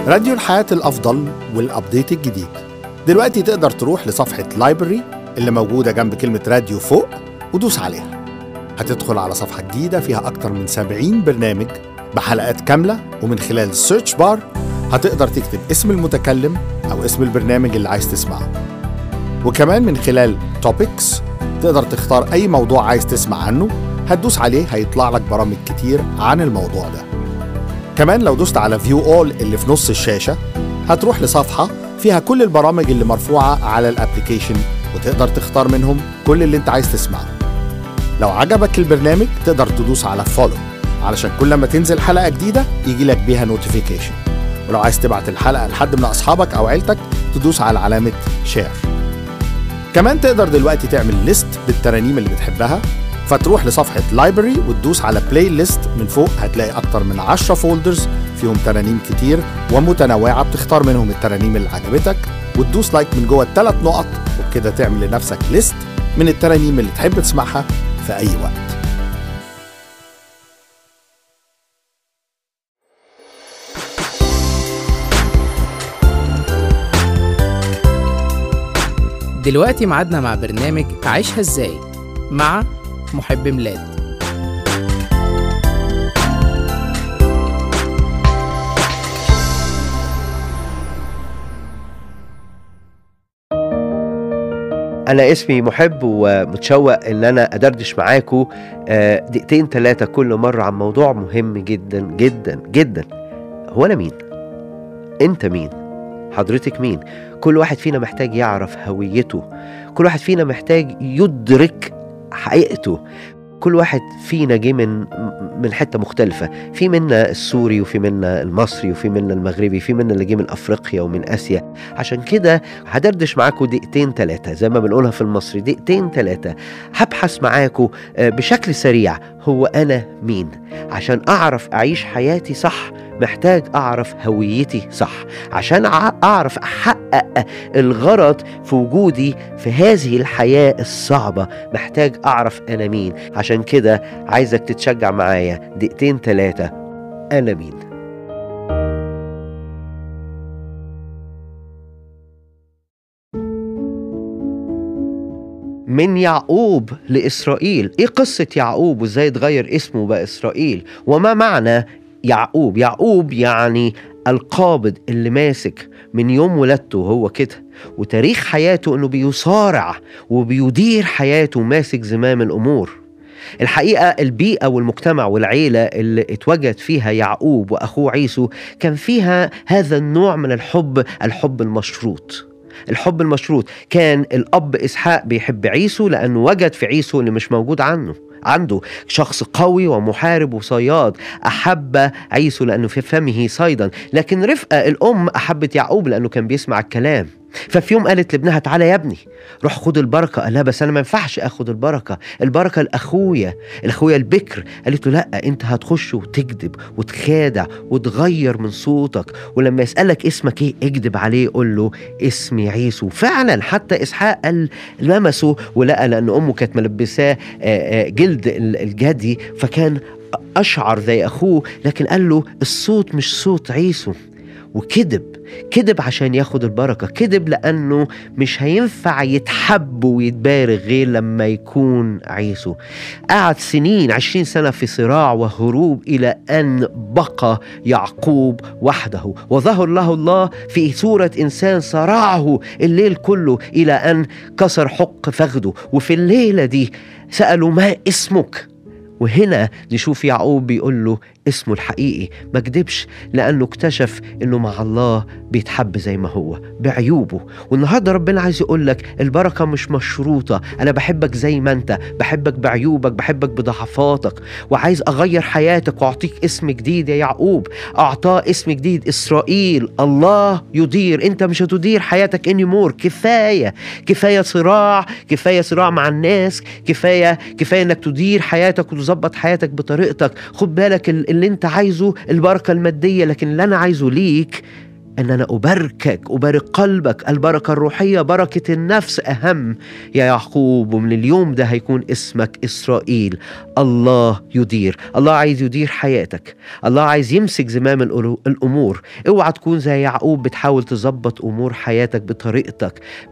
راديو الحياة الأفضل والأبديت الجديد دلوقتي تقدر تروح لصفحة لايبرري اللي موجودة جنب كلمة راديو فوق ودوس عليها هتدخل على صفحة جديدة فيها أكتر من 70 برنامج بحلقات كاملة ومن خلال السيرش بار هتقدر تكتب اسم المتكلم أو اسم البرنامج اللي عايز تسمعه وكمان من خلال توبكس تقدر تختار أي موضوع عايز تسمع عنه هتدوس عليه هيطلع لك برامج كتير عن الموضوع ده كمان لو دوست على فيو اول اللي في نص الشاشة هتروح لصفحة فيها كل البرامج اللي مرفوعة على الابليكيشن وتقدر تختار منهم كل اللي انت عايز تسمعه لو عجبك البرنامج تقدر تدوس على فولو علشان كل ما تنزل حلقة جديدة يجي لك بيها نوتيفيكيشن ولو عايز تبعت الحلقة لحد من أصحابك أو عيلتك تدوس على علامة شير كمان تقدر دلوقتي تعمل ليست بالترانيم اللي بتحبها فتروح لصفحة لايبرري وتدوس على بلاي ليست من فوق هتلاقي أكتر من 10 فولدرز فيهم ترانيم كتير ومتنوعة بتختار منهم الترانيم اللي عجبتك وتدوس لايك من جوه الثلاث نقط وبكده تعمل لنفسك ليست من الترانيم اللي تحب تسمعها في أي وقت دلوقتي ميعادنا مع برنامج عيشها ازاي مع محب ميلاد أنا اسمي محب ومتشوق إن أنا أدردش معاكم آه، دقيقتين ثلاثة كل مرة عن موضوع مهم جدا جدا جدا هو أنا مين؟ أنت مين؟ حضرتك مين؟ كل واحد فينا محتاج يعرف هويته كل واحد فينا محتاج يدرك حقيقته كل واحد فينا جه من من حته مختلفه في منا السوري وفي منا المصري وفي منا المغربي في منا اللي جه من افريقيا ومن اسيا عشان كده هدردش معاكم دقيقتين ثلاثه زي ما بنقولها في المصري دقيقتين ثلاثه هبحث معاكم آه، بشكل سريع هو انا مين عشان اعرف اعيش حياتي صح محتاج اعرف هويتي صح عشان أع- اعرف احقق الغرض في وجودي في هذه الحياه الصعبه محتاج اعرف انا مين عشان كده عايزك تتشجع معايا دقيقتين ثلاثه انا مين من يعقوب لإسرائيل إيه قصة يعقوب وإزاي اتغير اسمه بقى إسرائيل وما معنى يعقوب يعقوب يعني القابض اللي ماسك من يوم ولادته هو كده وتاريخ حياته انه بيصارع وبيدير حياته ماسك زمام الامور الحقيقة البيئة والمجتمع والعيلة اللي اتوجد فيها يعقوب وأخوه عيسو كان فيها هذا النوع من الحب الحب المشروط الحب المشروط كان الأب إسحاق بيحب عيسو لأنه وجد في عيسو اللي مش موجود عنه عنده شخص قوي ومحارب وصياد أحب عيسو لأنه في فمه صيدا لكن رفقة الأم أحبت يعقوب لأنه كان بيسمع الكلام ففي يوم قالت لابنها تعالى يا ابني روح خد البركة قال لها بس أنا ما ينفعش أخد البركة البركة لأخويا الأخويا البكر قالت له لا أنت هتخش وتكذب وتخادع وتغير من صوتك ولما يسألك اسمك إيه اكذب عليه قول له اسمي عيسو فعلا حتى إسحاق قال لمسه ولقى لأن أمه كانت ملبساه آه، آه، جلد ال- الجدي فكان أشعر زي أخوه لكن قال له الصوت مش صوت عيسو وكذب كذب عشان ياخد البركة كذب لأنه مش هينفع يتحب ويتبارك غير لما يكون عيسو قعد سنين عشرين سنة في صراع وهروب إلى أن بقى يعقوب وحده وظهر له الله في صورة إنسان صرعه الليل كله إلى أن كسر حق فخده وفي الليلة دي سألوا ما اسمك وهنا نشوف يعقوب بيقول له اسمه الحقيقي ما كدبش لانه اكتشف انه مع الله بيتحب زي ما هو بعيوبه والنهارده ربنا عايز يقول لك البركه مش مشروطه انا بحبك زي ما انت بحبك بعيوبك بحبك بضعفاتك وعايز اغير حياتك واعطيك اسم جديد يا يعقوب اعطاه اسم جديد اسرائيل الله يدير انت مش هتدير حياتك اني مور كفايه كفايه صراع كفايه صراع مع الناس كفايه كفايه انك تدير حياتك وتظبط حياتك بطريقتك خد بالك ال- اللي انت عايزه البركه الماديه لكن اللي انا عايزه ليك ان انا اباركك ابارك قلبك البركه الروحيه بركه النفس اهم يا يعقوب ومن اليوم ده هيكون اسمك اسرائيل الله يدير الله عايز يدير حياتك الله عايز يمسك زمام الألو- الامور اوعى تكون زي يعقوب بتحاول تظبط امور حياتك بطريقتك